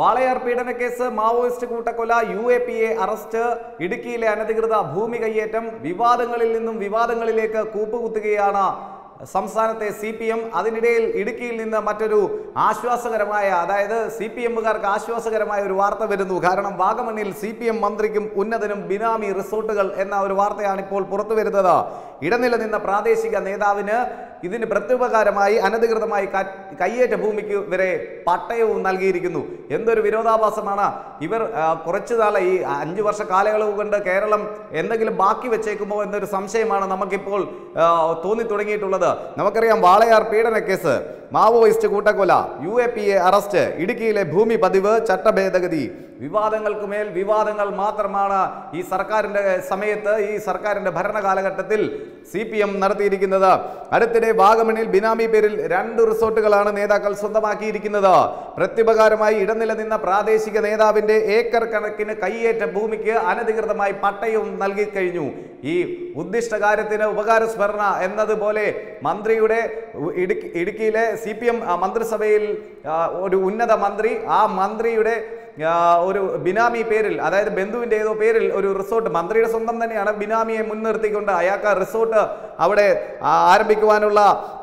വാളയാർ പീഡനക്കേസ് മാവോയിസ്റ്റ് കൂട്ടക്കൊല U A P A arrest ഇടുക്കിയിലെ അനധികൃത ഭൂമി കയ്യേറ്റം വിവാദങ്ങളിൽ നിന്നും വിവാദങ്ങളിലേക്ക് കൂപ്പുകുത്തുകയാണ് സംസ്ഥാനത്തെ സി പി എം അതിനിടയിൽ ഇടുക്കിയിൽ നിന്ന് മറ്റൊരു ആശ്വാസകരമായ അതായത് സി പി എമ്മുകാർക്ക് ആശ്വാസകരമായ ഒരു വാർത്ത വരുന്നു കാരണം വാഗമണ്ണിൽ സി പി എം മന്ത്രിക്കും ഉന്നതനും ബിനാമി റിസോർട്ടുകൾ എന്ന ഒരു വാർത്തയാണ് ഇപ്പോൾ പുറത്തു വരുന്നത് ഇടനില നിന്ന പ്രാദേശിക നേതാവിന് ഇതിന് പ്രത്യുപകാരമായി അനധികൃതമായി ക- കയ്യേറ്റ ഭൂമിക്ക് വരെ പട്ടയവും നൽകിയിരിക്കുന്നു എന്തൊരു വിരോധാഭാസമാണ് ഇവർ ആ, കുറച്ചു നാളെ ഈ അഞ്ചു വർഷ കാലയളവ് കൊണ്ട് കേരളം എന്തെങ്കിലും ബാക്കി വെച്ചേക്കുമോ എന്നൊരു സംശയമാണ് നമുക്കിപ്പോൾ ആ, തോന്നി തുടങ്ങിയിട്ടുള്ളത് നമുക്കറിയാം വാളയാർ പീഡന കേസ് മാവോയിസ്റ്റ് കൂട്ടക്കൊല U A P A arrest ഇടുക്കിയിലെ ഭൂമി പതിവ് ചട്ടഭേദഗതി വിവാദങ്ങൾക്ക് മേൽ വിവാദങ്ങൾ മാത്രമാണ് ഈ സർക്കാരിന്റെ സമയത്ത് ഈ സർക്കാരിന്റെ ഭരണകാലഘട്ടത്തിൽ സി പി എം നടത്തിയിരിക്കുന്നത് അടുത്തിടെ വാഗമണിൽ ബിനാമി പേരിൽ രണ്ട് റിസോർട്ടുകളാണ് നേതാക്കൾ സ്വന്തമാക്കിയിരിക്കുന്നത് പ്രത്യുപകാരമായി ഇടനില നിന്ന പ്രാദേശിക നേതാവിന്റെ ഏക്കർ കണക്കിന് കയ്യേറ്റ ഭൂമിക്ക് അനധികൃതമായി പട്ടയവും നൽകി കഴിഞ്ഞു ഈ ഉദ്ദിഷ്ട കാര്യത്തിന് ഉപകാരസ്മരണ എന്നതുപോലെ മന്ത്രിയുടെ ഉ- ഇടുക്കി ഇടുക്കിയിലെ സി പി എം മന്ത്രിസഭയിൽ ആ, ഒരു ഉന്നത മന്ത്രി ആ മന്ത്രിയുടെ ആ, ഒരു ബിനാമി പേരിൽ അതായത് ബന്ധുവിൻ്റെ ഏതോ പേരിൽ ഒരു റിസോർട്ട് മന്ത്രിയുടെ സ്വന്തം തന്നെയാണ് ബിനാമിയെ മുൻനിർത്തിക്കൊണ്ട് അയാൾക്ക് ആ റിസോർട്ട് അവിടെ ആ, ആരംഭിക്കുവാനുള്ള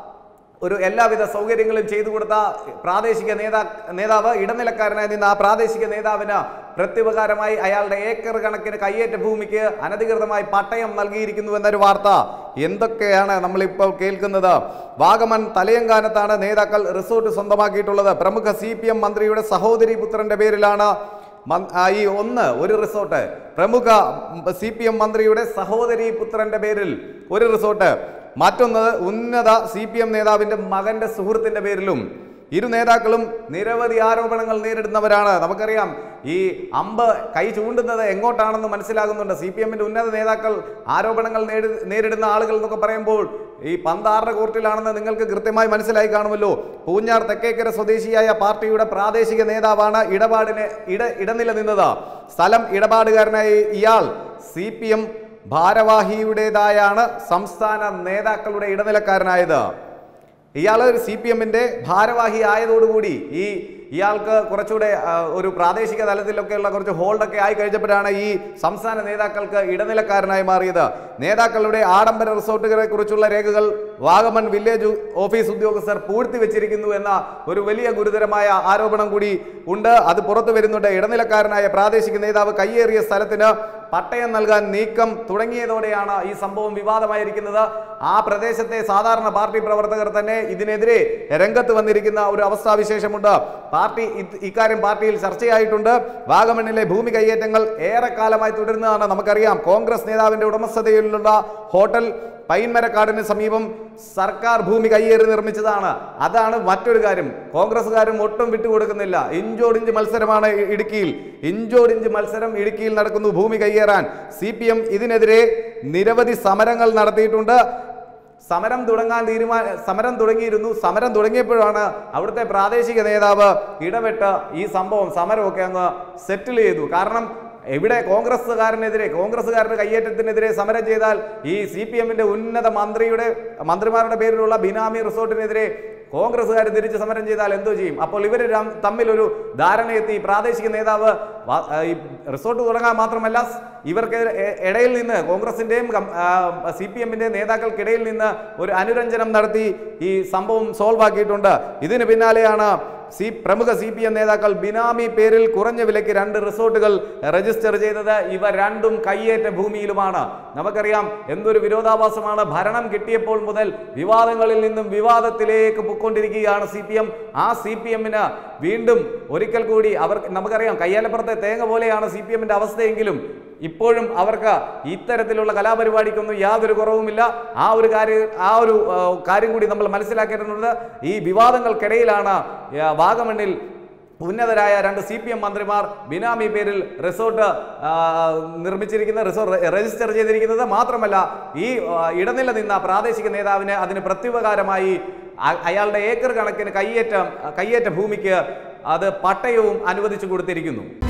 ഒരു എല്ലാവിധ സൗകര്യങ്ങളും ചെയ്തു കൊടുത്ത പ്രാദേശിക നേതാ നേതാവ് ഇടനിലക്കാരനായി നിന്ന ആ പ്രാദേശിക നേതാവിന് പ്രത്യുപകാരമായി അയാളുടെ ഏക്കർ കണക്കിന് കയ്യേറ്റ ഭൂമിക്ക് അനധികൃതമായി പട്ടയം നൽകിയിരിക്കുന്നു എന്നൊരു വാർത്ത എന്തൊക്കെയാണ് നമ്മളിപ്പോൾ കേൾക്കുന്നത് വാഗമൺ തലയങ്കാനത്താണ് നേതാക്കൾ റിസോർട്ട് സ്വന്തമാക്കിയിട്ടുള്ളത് പ്രമുഖ സി പി എം മന്ത്രിയുടെ സഹോദരി പുത്രന്റെ പേരിലാണ് മൻ- ആ, ഈ ഒന്ന് ഒരു റിസോർട്ട് പ്രമുഖ സി പി എം മന്ത്രിയുടെ സഹോദരി പുത്രന്റെ പേരിൽ ഒരു റിസോർട്ട് മറ്റൊന്ന് ഉന്നത സി പി എം നേതാവിന്റെ മകന്റെ സുഹൃത്തിന്റെ പേരിലും ഇരു നേതാക്കളും നിരവധി ആരോപണങ്ങൾ നേരിടുന്നവരാണ് നമുക്കറിയാം ഈ അമ്പ് കൈ ചൂണ്ടുന്നത് എങ്ങോട്ടാണെന്ന് മനസ്സിലാകുന്നുണ്ട് സി പി എമ്മിന്റെ ഉന്നത നേതാക്കൾ ആരോപണങ്ങൾ നേരി നേരിടുന്ന ആളുകൾ എന്നൊക്കെ പറയുമ്പോൾ ഈ പന്താറിന്റെ കോർട്ടിലാണെന്ന് നിങ്ങൾക്ക് കൃത്യമായി മനസ്സിലായി കാണുമല്ലോ പൂഞ്ഞാർ തെക്കേക്കര സ്വദേശിയായ പാർട്ടിയുടെ പ്രാദേശിക നേതാവാണ് ഇടപാടിന് ഇട ഇടനില നിന്നത് സ്ഥലം ഇടപാടുകാരനായ ഇയാൾ സി പി എം ഭാരവാഹിയുടേതായാണ് സംസ്ഥാന നേതാക്കളുടെ ഇടനിലക്കാരനായത് ഇയാൾ ഒരു സി പി എമ്മിന്റെ ഭാരവാഹി ആയതോടുകൂടി ഈ ഇയാൾക്ക് കുറച്ചുകൂടെ ആ, ഒരു പ്രാദേശിക തലത്തിലൊക്കെയുള്ള കുറച്ച് ഹോൾഡൊക്കെ ആയി കഴിഞ്ഞപ്പോഴാണ് ഈ സംസ്ഥാന നേതാക്കൾക്ക് ഇടനിലക്കാരനായി മാറിയത് നേതാക്കളുടെ ആഡംബര റിസോർട്ടുകളെ കുറിച്ചുള്ള രേഖകൾ വാഗമൺ വില്ലേജ് ഓഫീസ് ഉദ്യോഗസ്ഥർ പൂഴ്ത്തിവെച്ചിരിക്കുന്നു എന്ന ഒരു വലിയ ഗുരുതരമായ ആരോപണം കൂടി ഉണ്ട് അത് പുറത്തു വരുന്നുണ്ട് ഇടനിലക്കാരനായ പ്രാദേശിക നേതാവ് കയ്യേറിയ സ്ഥലത്തിന് പട്ടയം നൽകാൻ നീക്കം തുടങ്ങിയതോടെയാണ് ഈ സംഭവം വിവാദമായിരിക്കുന്നത് ആ പ്രദേശത്തെ സാധാരണ പാർട്ടി പ്രവർത്തകർ തന്നെ ഇതിനെതിരെ രംഗത്ത് വന്നിരിക്കുന്ന ഒരു അവസ്ഥാവിശേഷമുണ്ട് പാർട്ടി ഇത് ഇക്കാര്യം പാർട്ടിയിൽ ചർച്ചയായിട്ടുണ്ട് വാഗമണ്ണിലെ ഭൂമി കയ്യേറ്റങ്ങൾ ഏറെക്കാലമായി തുടരുന്നതാണ് നമുക്കറിയാം കോൺഗ്രസ് നേതാവിന്റെ ഉടമസ്ഥതയിലുള്ള ഹോട്ടൽ പൈൻമരക്കാടിന് സമീപം സർക്കാർ ഭൂമി കയ്യേറി നിർമ്മിച്ചതാണ് അതാണ് മറ്റൊരു കാര്യം കോൺഗ്രസ്സുകാരും ഒട്ടും വിട്ടുകൊടുക്കുന്നില്ല ഇഞ്ചോടിഞ്ച് മത്സരമാണ് ഇ- ഇടുക്കിയിൽ ഇഞ്ചോടിഞ്ച് മത്സരം ഇടുക്കിയിൽ നടക്കുന്നു ഭൂമി കയ്യേറാൻ സി പി എം ഇതിനെതിരെ നിരവധി സമരങ്ങൾ നടത്തിയിട്ടുണ്ട് സമരം തുടങ്ങാൻ തീരുമാന സമരം തുടങ്ങിയിരുന്നു സമരം തുടങ്ങിയപ്പോഴാണ് അവിടുത്തെ പ്രാദേശിക നേതാവ് ഇടപെട്ട് ഈ സംഭവം സമരമൊക്കെ അങ്ങ് സെറ്റിൽ ചെയ്തു കാരണം ഇവിടെ കോൺഗ്രസ്സുകാരനെതിരെ കോൺഗ്രസ്സുകാരുടെ കയ്യേറ്റത്തിനെതിരെ സമരം ചെയ്താൽ ഈ സി പി എമ്മിന്റെ ഉന്നത മന്ത്രിയുടെ മന്ത്രിമാരുടെ പേരിലുള്ള ബിനാമി റിസോർട്ടിനെതിരെ കോൺഗ്രസ്സുകാർ തിരിച്ച് സമരം ചെയ്താൽ എന്തോ ചെയ്യും അപ്പോൾ ഇവർ തമ്മിൽ ഒരു ധാരണയെത്തി പ്രാദേശിക നേതാവ് വ- ആ, ഈ റിസോർട്ട് തുടങ്ങാൻ മാത്രമല്ല സ് ഇവർക്ക് എ- ഇടയിൽ നിന്ന് കോൺഗ്രസിന്റെയും സി പി എമ്മിന്റെ നേതാക്കൾക്കിടയിൽ നിന്ന് ഒരു അനുരഞ്ജനം നടത്തി ഈ സംഭവം സോൾവ് ആക്കിയിട്ടുണ്ട് ഇതിന് പിന്നാലെയാണ് സി പ്രമുഖ സി പി എം നേതാക്കൾ ബിനാമി പേരിൽ കുറഞ്ഞ വിലയ്ക്ക് രണ്ട് റിസോർട്ടുകൾ രജിസ്റ്റർ ചെയ്തത് ഇവ രണ്ടും കയ്യേറ്റ ഭൂമിയിലുമാണ് നമുക്കറിയാം എന്തൊരു വിരോധാഭാസമാണ് ഭരണം കിട്ടിയപ്പോൾ മുതൽ വിവാദങ്ങളിൽ നിന്നും വിവാദത്തിലേക്ക് പൊയ്ക്കൊണ്ടിരിക്കുകയാണ് സി പി എം ആ സി പി എമ്മിന് വീണ്ടും ഒരിക്കൽ കൂടി അവർ നമുക്കറിയാം കയ്യാലപ്പുറത്തെ തേങ്ങ പോലെയാണ് സി പി എമ്മിന്റെ അവസ്ഥയെങ്കിലും ഇപ്പോഴും അവർക്ക് ഇത്തരത്തിലുള്ള കലാപരിപാടിക്കൊന്നും യാതൊരു കുറവുമില്ല ആ ഒരു കാര്യം ആ ഒരു ആ, കാര്യം കൂടി നമ്മൾ മനസ്സിലാക്കേണ്ടതുണ്ട് ഈ വിവാദങ്ങൾക്കിടയിലാണ് ആ, വാഗമണ്ണിൽ ഉന്നതരായ രണ്ട് സി പി എം മന്ത്രിമാർ ബിനാമി പേരിൽ റിസോർട്ട് ആ, നിർമ്മിച്ചിരിക്കുന്ന റിസോർട്ട് രജിസ്റ്റർ ചെയ്തിരിക്കുന്നത് മാത്രമല്ല ഈ ആ, ഇടനില നിന്ന പ്രാദേശിക നേതാവിന് അതിന് പ്രത്യുപകാരമായി അ- അയാളുടെ ഏക്കർ കണക്കിന് കയ്യേറ്റം കയ്യേറ്റ ഭൂമിക്ക് അത് പട്ടയവും അനുവദിച്ചു കൊടുത്തിരിക്കുന്നു